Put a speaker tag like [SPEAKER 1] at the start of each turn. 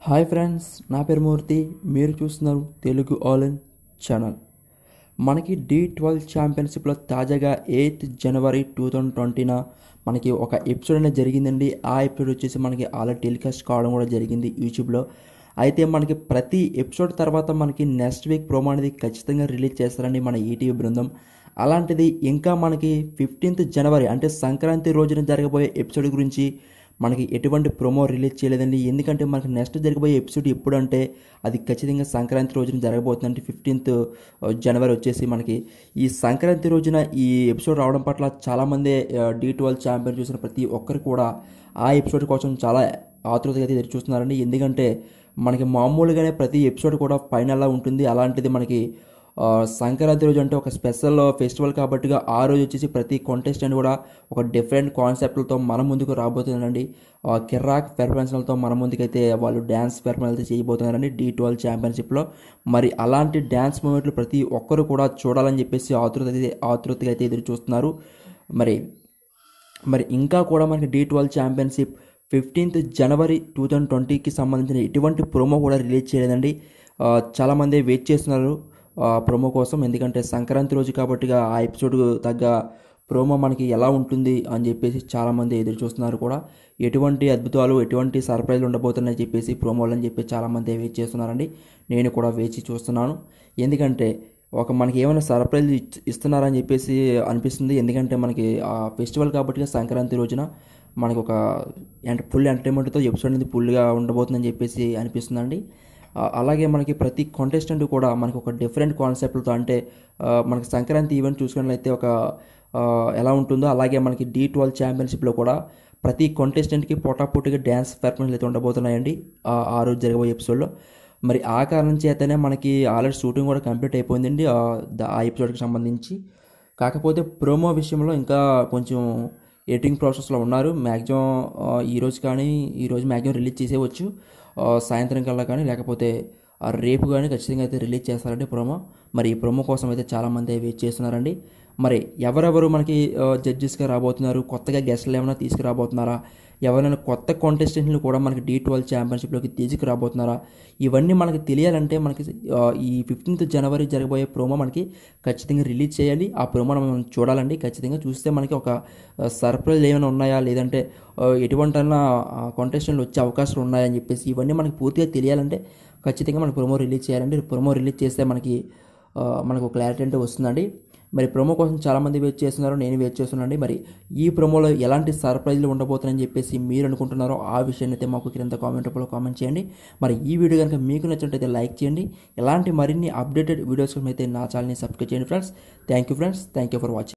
[SPEAKER 1] hi friends నా పేరు మూర్తి మీరు చూస్తున్నారు తెలుగు ఆల్ ఇన్ ఛానల్ మనకి డి ట్వెల్వ్ ఛాంపియన్షిప్లో తాజాగా ఎయిత్ జనవరి టూ థౌజండ్ ట్వంటీన మనకి ఒక ఎపిసోడ్ అనేది జరిగిందండి ఆ ఎపిసోడ్ వచ్చేసి మనకి ఆల్రెడీ టెలికాస్ట్ కావడం కూడా జరిగింది యూట్యూబ్లో అయితే మనకి ప్రతి ఎపిసోడ్ తర్వాత మనకి నెక్స్ట్ వీక్ ప్రోమో అనేది ఖచ్చితంగా రిలీజ్ చేస్తారండి మన ఈటీవీ బృందం అలాంటిది ఇంకా మనకి ఫిఫ్టీన్త్ జనవరి అంటే సంక్రాంతి రోజున జరగబోయే ఎపిసోడ్ గురించి మనకి ఎటువంటి ప్రోమో రిలీజ్ చేయలేదండి ఎందుకంటే మనకి నెక్స్ట్ జరగబోయే ఎపిసోడ్ ఎప్పుడు అంటే అది ఖచ్చితంగా సంక్రాంతి రోజున జరగబోతుందంటే ఫిఫ్టీన్త్ జనవరి వచ్చేసి మనకి ఈ సంక్రాంతి రోజున ఈ ఎపిసోడ్ రావడం పట్ల చాలామంది డి ట్వెల్వ్ ఛాంపియన్ చూసిన ప్రతి ఒక్కరు కూడా ఆ ఎపిసోడ్ కోసం చాలా ఆతృతగా అయితే ఎదురు చూస్తున్నారండి ఎందుకంటే మనకి మామూలుగానే ప్రతి ఎపిసోడ్ కూడా ఫైనల్లా ఉంటుంది అలాంటిది మనకి ఆ, సంక్రాంతి రోజు అంటే ఒక స్పెషల్ ఫెస్టివల్ కాబట్టిగా ఆ రోజు వచ్చేసి ప్రతి కాంటెస్టెంట్ కూడా ఒక డిఫరెంట్ కాన్సెప్ట్లతో మన ముందుకు రాబోతుందండి ఆ, కిర్రాక్ పెర్ఫార్మెన్స్లతో మన ముందుకైతే వాళ్ళు డ్యాన్స్ పెర్ఫార్మెన్స్ అయితే చేయబోతున్నారండి డి ట్వెల్వ్ ఛాంపియన్షిప్లో మరి అలాంటి డ్యాన్స్ మూమెంట్లు ప్రతి ఒక్కరు కూడా చూడాలని చెప్పేసి ఆతృత అయితే- ఆతృతగా అయితే ఎదురు చూస్తున్నారు మరి మరి ఇంకా కూడా మనకి the twelve championship fifteenth January two thousand ట్వంటీకి సంబంధించిన ఎటువంటి ప్రోమో కూడా రిలీజ్ చేయలేదండి ఆ, చాలామంది వెయిట్ చేస్తున్నారు ఆ, ప్రోమో కోసం ఎందుకంటే సంక్రాంతి రోజు కాబట్టి ఆ ఎపిసోడ్ తగ్గ ప్రోమో మనకి ఎలా ఉంటుంది అని చెప్పేసి చాలామంది ఎదురు చూస్తున్నారు కూడా ఎటువంటి అద్భుతాలు ఎటువంటి సర్ప్రైజ్లు ఉండబోతున్నాయని చెప్పేసి ప్రోమోలు అని చెప్పి చాలామంది వెయిట్ చేస్తున్నారండి నేను కూడా వేచి చూస్తున్నాను ఎందుకంటే ఒక మనకి ఏమైనా సర్ప్రైజ్ ఇచ్- ఇస్తున్నారని చెప్పేసి అనిపిస్తుంది ఎందుకంటే మనకి ఆ ఫెస్టివల్ కాబట్టి సంక్రాంతి రోజున మనకు ఒక అంటే ఫుల్ ఎంటర్టైన్మెంట్తో ఎపిసోడ్ అనేది ఫుల్గా ఉండబోతుందని చెప్పేసి అనిపిస్తుందండి ఆ, అలాగే మనకి ప్రతి కాంటెస్టెంట్ కూడా మనకి ఒక డిఫరెంట్ కాన్సెప్ట్లతో అంటే ఆ, మనకి సంక్రాంతి ఈవెంట్ చూసుకున్నట్లయితే ఒక ఆ, ఎలా ఉంటుందో అలాగే మనకి డి ట్వెల్వ్ ఛాంపియన్షిప్లో కూడా ప్రతి కాంటెస్టెంట్కి పోటాపోటీగా డ్యాన్స్ పెర్ఫార్మెన్స్ అయితే ఉండబోతున్నాయండి ఆ ఆ రోజు జరగబోయే ఎపిసోడ్లో మరి ఆ కారణం చేతనే మనకి ఆల్రెడీ షూటింగ్ కూడా కంప్లీట్ అయిపోయిందండి ఆ ద- ఆ ఎపిసోడ్కి సంబంధించి కాకపోతే ప్రోమో విషయంలో ఇంకా కొంచెం ఎడిటింగ్ ప్రాసెస్లో ఉన్నారు మ్యాక్సిమం ఈరోజు కానీ ఈరోజు మ్యాక్సిమం రిలీజ్ చేసేవచ్చు ఆ, సాయంత్రం కల్లా కానీ లేకపోతే ఆ, రేపు కానీ ఖచ్చితంగా అయితే రిలీజ్ చేస్తారండి ప్రోమో మరి ఈ ప్రోమో కోసం అయితే చాలామంది వెయిట్ చేస్తున్నారండి మరి ఎవరెవరు మనకి జడ్జెస్గా రాబోతున్నారు కొత్తగా గెస్ట్లు ఏమైనా తీసుకురాబోతున్నారా ఎవరైనా కొత్త కాంటెస్టెంట్లు కూడా మనకి డి ట్వెల్వ్ ఛాంపియన్షిప్లోకి తీసుకురాబోతున్నారా ఇవన్నీ మనకి తెలియాలంటే మనకి ఆ, ఈ ఫిఫ్టీన్త్ జనవరి జరగబోయే ప్రోమో మనకి ఖచ్చితంగా రిలీజ్ చేయాలి ఆ ప్రోమో మనం చూడాలండి ఖచ్చితంగా చూస్తే మనకి ఒక సర్ప్రైజ్ ఏమైనా ఉన్నాయా లేదంటే ఆ, ఎటువంటైనా కాంటెస్టెంట్లు వచ్చే అవకాశాలు ఉన్నాయని చెప్పేసి ఇవన్నీ మనకి పూర్తిగా తెలియాలంటే ఖచ్చితంగా మనకి ప్రోమో రిలీజ్ చేయాలండి ప్రోమో రిలీజ్ చేస్తే మనకి ఆ, మనకు క్లారిటీ అంటే వస్తుందండి మరి ప్రోమో కోసం చాలామంది వెయిట్ చేస్తున్నారు నేను వెయిట్ చేస్తున్నానండి మరి ఈ ప్రోమోలో ఎలాంటి సర్ప్రైజ్లు ఉండబోతున్నాయని చెప్పేసి మీరు అనుకుంటున్నారో ఆ విషయాన్ని అయితే మాకు కింద కామెంట్ రూపంలో కామెంట్ చేయండి మరి ఈ వీడియో కనుక మీకు నచ్చినట్లయితే లైక్ చేయండి ఎలాంటి మరిన్ని అప్డేటెడ్ వీడియోస్ కోసం అయితే నా ఛానల్ని సబ్స్క్రైబ్ చేయండి friends thank you friends thank you for watching